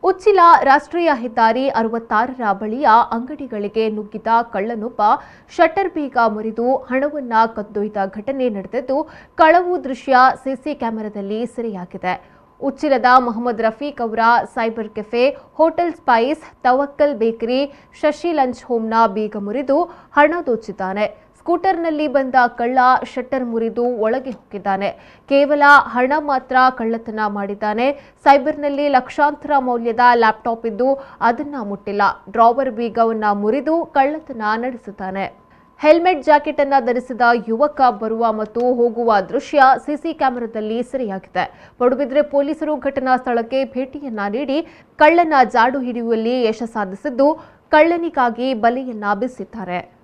ಉಚ್ಚಿಲ ರಾಷ್ಟ್ರೀಯ ಹೆದ್ದಾರಿ ಅರವತ್ತಾರರ ಬಳಿಯ ಅಂಗಡಿಗಳಿಗೆ ನುಗ್ಗಿದ ಕಳ್ಳನೊಬ್ಬ ಶಟರ್ ಬೀಗ ಮುರಿದು ಹಣವನ್ನ ಕದ್ದೊಯ್ದ ಘಟನೆ ನಡೆದಿದ್ದು ಕಳವು ದೃಶ್ಯ ಸಿಸಿ ಕ್ಯಾಮೆರಾದಲ್ಲಿ ಸೆರೆಯಾಗಿದೆ ಉಚ್ಚಿಲದ ಮೊಹಮ್ಮದ್ ರಫೀಕ್ ಅವರ cyber cafe hotel spice Tawakkal bakery Shashi lunch ಹೋಮ್ನ ಬೀಗ ಮುರಿದು ಹಣ ದೋಚಿದ್ದಾನೆ ಸ್ಕೂಟರ್ನಲ್ಲಿ ಬಂದ ಕಳ್ಳ ಶಟ್ಟರ್ ಮುರಿದು ಒಳಗೆ ಹೋಗಿದ್ದಾನೆ ಕೇವಲ ಹಣ ಮಾತ್ರ ಕಳ್ಳತನ ಮಾಡಿದ್ದಾನೆ ಸೈಬರ್ನಲ್ಲಿ ಲಕ್ಷಾಂತರ ಮೌಲ್ಯದ ಲ್ಯಾಪ್ಟಾಪ್ ಇದ್ದು ಅದನ್ನ ಮುಟ್ಟಿಲ್ಲ ಡ್ರಾವರ್ ಬೀಗವನ್ನ ಮುರಿದು ಕಳ್ಳತನ ನಡೆಸಿದ್ದಾನೆ ಹೆಲ್ಮೆಟ್ ಜಾಕೆಟ್ ಅನ್ನ ಧರಿಸಿದ ಯುವಕ ಬರುವ ಮತ್ತು ಹೋಗುವ ದೃಶ್ಯ ಸಿಸಿ ಕ್ಯಾಮೆರಾದಲ್ಲಿ ಸೆರೆಯಾಗಿದೆ ಪಡುಬಿದ್ರೆ ಪೊಲೀಸರು ಘಟನಾ ಸ್ಥಳಕ್ಕೆ ಭೇಟಿಯನ್ನ ನೀಡಿ ಕಳ್ಳನ ಜಾಡು ಹಿಡಿಯುವಲ್ಲಿ ಯಶ ಸಾಧಿಸಿದ್ದು ಕಳ್ಳನಿಗಾಗಿ ಬಲೆಯನ್ನ ಬೀಸಿದ್ದಾರೆ